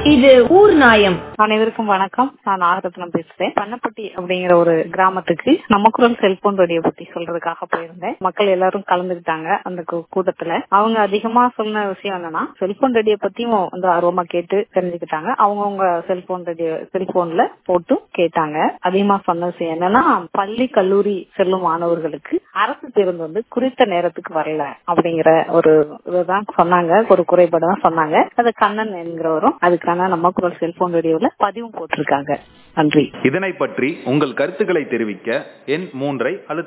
இது ஊர் நாயம் அனைவருக்கும் வணக்கம் நான் நாகரத்னம் பேசுறேன் பண்ணப்பட்டி அப்படிங்கிற ஒரு கிராமத்துக்கு நம்ம குரல் செல்போன் ரேடியோ பத்தி சொல்றதுக்காக போயிருந்தேன் மக்கள் எல்லாரும் கலந்துக்கிட்டாங்க அந்த கூ- கூட்டத்துல அவங்க அதிகமா சொன்ன விஷயம் என்னன்னா செல்போன் ரேடியோ பத்தியும் வந்து ஆர்வமா கேட்டு தெரிஞ்சுக்கிட்டாங்க அவங்கவுங்க செல்போன் ரேடியோ செல்போன்ல போட்டு கேட்டாங்க அதிகமா சொன்ன விஷயம் என்னன்னா பள்ளி கல்லூரி செல்லும் மாணவர்களுக்கு அரசு பேருந்து வந்து குறித்த நேரத்துக்கு வரல அப்படிங்கிற ஒரு இதுதான் சொன்னாங்க ஒரு குறைபாடு தான் சொன்னாங்க அது கண்ணன் என்கிறவரும் அதுக்கான நம்ம குரல் செல்போன் ரேடியோல பதிவும் போட்டிருக்காங்க நன்றி இதனை பற்றி உங்கள் கருத்துக்களை தெரிவிக்க எண் மூன்றை அழுத்தவும்